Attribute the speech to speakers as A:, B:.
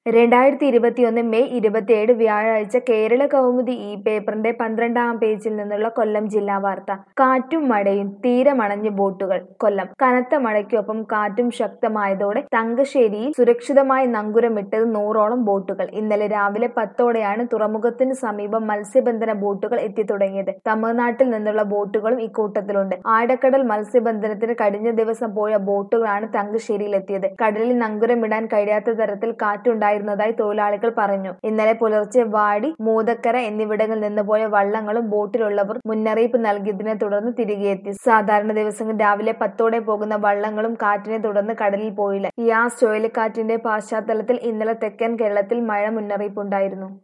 A: രണ്ടായിരത്തി ഇരുപത്തിയൊന്ന് മെയ് ഇരുപത്തിയേഴ് വ്യാഴാഴ്ച കേരള കൗമുദി ഈ പേപ്പറിന്റെ പന്ത്രണ്ടാം പേജിൽ നിന്നുള്ള കൊല്ലം ജില്ലാ വാർത്ത കാറ്റും മഴയും തീരമണഞ്ഞ് ബോട്ടുകൾ കൊല്ലം കനത്ത മഴയ്ക്കൊപ്പം കാറ്റും ശക്തമായതോടെ തങ്കശ്ശേരിയിൽ സുരക്ഷിതമായി നങ്കുരമിട്ടത് നൂറോളം ബോട്ടുകൾ ഇന്നലെ രാവിലെ പത്തോടെയാണ് തുറമുഖത്തിന് സമീപം മത്സ്യബന്ധന ബോട്ടുകൾ എത്തിത്തുടങ്ങിയത് തമിഴ്നാട്ടിൽ നിന്നുള്ള ബോട്ടുകളും ഇക്കൂട്ടത്തിലുണ്ട് ആഴക്കടൽ മത്സ്യബന്ധനത്തിന് കഴിഞ്ഞ ദിവസം പോയ ബോട്ടുകളാണ് തങ്കശ്ശേരിയിലെത്തിയത് കടലിൽ നങ്കുരമിടാൻ കഴിയാത്ത തരത്തിൽ കാറ്റുണ്ടായിരുന്നതായി തൊഴിലാളികൾ പറഞ്ഞു ഇന്നലെ പുലർച്ചെ വാടി മൂതക്കര എന്നിവിടങ്ങളിൽ നിന്ന് പോയ വള്ളങ്ങളും ബോട്ടിലുള്ളവർ മുന്നറിയിപ്പ് നൽകിയതിനെ തുടർന്ന് തിരികെയെത്തി സാധാരണ ദിവസങ്ങളിൽ രാവിലെ പത്തോടെ പോകുന്ന വള്ളങ്ങളും കാറ്റിനെ തുടർന്ന് കടലിൽ പോയില്ല യാസ് ചുഴലിക്കാറ്റിന്റെ പശ്ചാത്തലത്തിൽ ഇന്നലെ തെക്കൻ കേരളത്തിൽ മഴ മുന്നറിയിപ്പുണ്ടായിരുന്നു